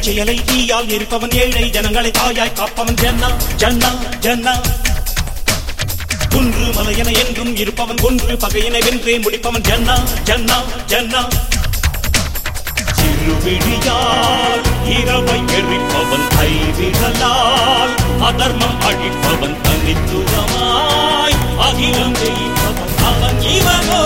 செயலை தீயால் இருப்பவன் ஏழை ஜனங்களை தாயாய் காப்பவன் ஜன்னா ஜன்னா ஜன்னா குன்று மலையென என்றும் இருப்பவன் கொன்று பகையினை வென்றே முடிப்பவன் ஜன்னா ஜன்னா ஜன்னா சிறுவிழியால் இரவை எரிப்பவன் கைவிடலால் அதர்மம் அழிப்பவன் தனித்துவமாய் அகிலம் ஜெயிப்பவன் அவன் இவனோ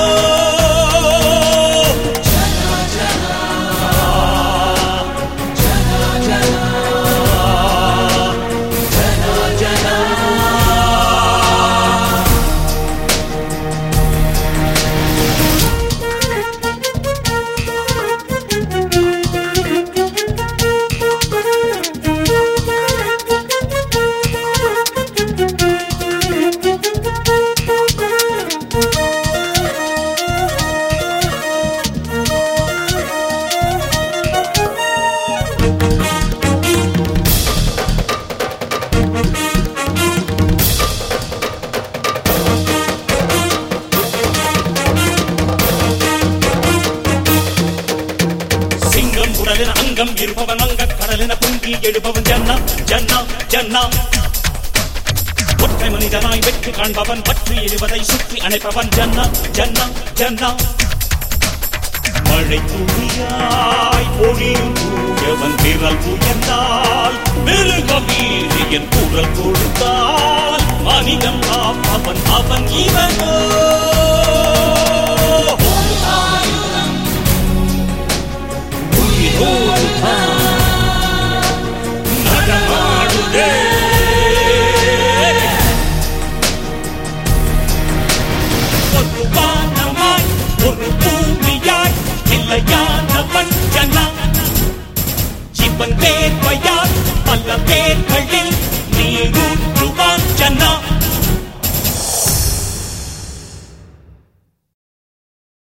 சிங்கம் உடலின் அங்கம் இருப்பவன் அங்க கடலின பொங்கி எழுப்பவன் ஜன்னா ஜன்னா ஜன்னா ஒற்றை மனிதனாய் வெற்றி காண்பவன் பற்றி எரிவதை சுற்றி அணைப்பவன் ஜன்னா ஜன்னா ஜன்னா மழை துளியாய் பொழியும் தூயவன் விரல் உயர்ந்தால் மிருக வீரியன் குரல் கொடுத்தால் மனிதம் காப்பவன் அவன் இவனோ